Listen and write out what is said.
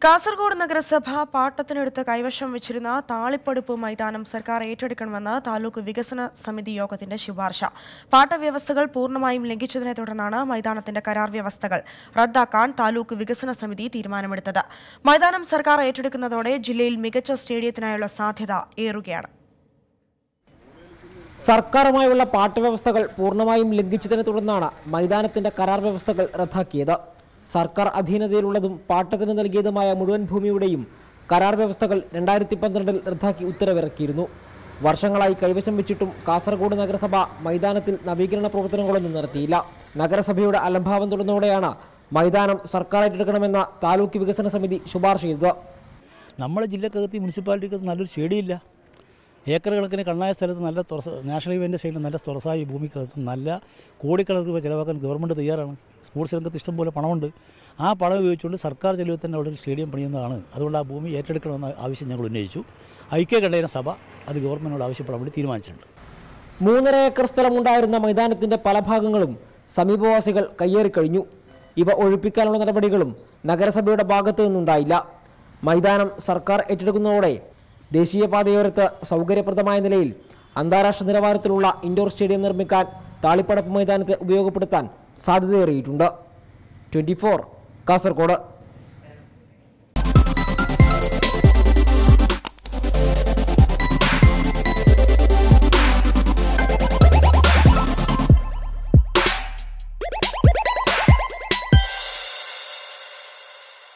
കാസർഗോഡ് നഗരസഭ പാട്ടത്തിനെടുത്ത് കൈവശം വെച്ചിരുന്ന താളിപ്പടുപ്പ് മൈതാനം സർക്കാർ ഏറ്റെടുക്കണമെന്ന് താലൂക്ക് വികസന സമിതി യോഗത്തിന്റെ ശുപാർശ പാട്ടവ്യവസ്ഥകൾ പൂർണ്ണമായും ലംഘിച്ചതിനെ തുടർന്നാണ് മൈതാനത്തിന്റെ കരാർ വ്യവസ്ഥകൾ റദ്ദാക്കാൻ താലൂക്ക് വികസന സമിതി തീരുമാനമെടുത്തത് മൈതാനം സർക്കാർ ഏറ്റെടുക്കുന്നതോടെ ജില്ലയിൽ മികച്ച സ്റ്റേഡിയത്തിനായുള്ള സാധ്യത ഏറുകയാണ് സർക്കാരുമായുള്ള പാട്ടുവ്യവസ്ഥകൾ പൂർണ്ണമായും ലംഘിച്ചതിനെ തുടർന്നാണ് മൈതാനത്തിന്റെ കരാർ വ്യവസ്ഥകൾ റദ്ദാക്കിയത് സർക്കാർ അധീനതയിലുള്ളതും പാട്ടത്തിന് നൽകിയതുമായ മുഴുവൻ ഭൂമിയുടെയും കരാർ വ്യവസ്ഥകൾ രണ്ടായിരത്തി പന്ത്രണ്ടിൽ റദ്ദാക്കി ഉത്തരവിറക്കിയിരുന്നു വർഷങ്ങളായി കൈവശം വെച്ചിട്ടും കാസർഗോഡ് നഗരസഭ മൈതാനത്തിൽ നവീകരണ പ്രവർത്തനങ്ങളൊന്നും നടത്തിയില്ല നഗരസഭയുടെ അലംഭാവം തുടർന്നതോടെയാണ് മൈതാനം സർക്കാർ ഏറ്റെടുക്കണമെന്ന താലൂക്ക് വികസന സമിതി ശുപാർശ ചെയ്തത് നമ്മുടെ ജില്ലക്കകത്ത് ഈ മുനിസിപ്പാലിറ്റിക്കകത്ത് നല്ലൊരു സ്റ്റേഡിയമില്ല ഏക്കർ കണക്കിന് കണ്ണായ സ്ഥലത്ത് നല്ല തുറസ നാഷണൽ ഹൈവേൻ്റെ സൈഡിൽ നല്ല തുറസായ ഈ ഭൂമിക്കകത്ത് നല്ല കോടിക്കണക്കിന് രൂപ ചിലവാക്കാൻ ഗവൺമെൻറ് തയ്യാറാണ് സ്പോർട്സ് രംഗത്ത് ഇഷ്ടംപോലെ പണമുണ്ട് ആ പണം ഉപയോഗിച്ചുകൊണ്ട് സർക്കാർ ചെലവിൽ തന്നെ അവിടെ ഒരു സ്റ്റേഡിയം പണിയുന്നതാണ് അതുകൊണ്ട് ആ ഭൂമി ഏറ്റെടുക്കണമെന്ന ആവശ്യം ഞങ്ങൾ ഉന്നയിച്ചു ഐക്യകണ്ഠേന സഭ അത് ഗവൺമെൻറ്റിനോട് ആവശ്യപ്പെടാൻ വേണ്ടി തീരുമാനിച്ചിട്ടുണ്ട് മൂന്നര ഏക്കർ സ്ഥലമുണ്ടായിരുന്ന മൈതാനത്തിന്റെ പല ഭാഗങ്ങളും സമീപവാസികൾ കയ്യേറിക്കഴിഞ്ഞു ഇവ ഒഴിപ്പിക്കാനുള്ള നടപടികളും നഗരസഭയുടെ ഭാഗത്തു നിന്നുണ്ടായില്ല മൈതാനം സർക്കാർ ഏറ്റെടുക്കുന്നതോടെ ദേശീയപാതയോരത്ത് സൗകര്യപ്രദമായ നിലയിൽ അന്താരാഷ്ട്ര നിലവാരത്തിലുള്ള ഇൻഡോർ സ്റ്റേഡിയം നിർമ്മിക്കാൻ താളിപ്പടപ്പ് മൈതാനത്തെ ഉപയോഗപ്പെടുത്താൻ സാധ്യതയേറിയിട്ടുണ്ട് ട്വൻറ്റി കാസർഗോഡ്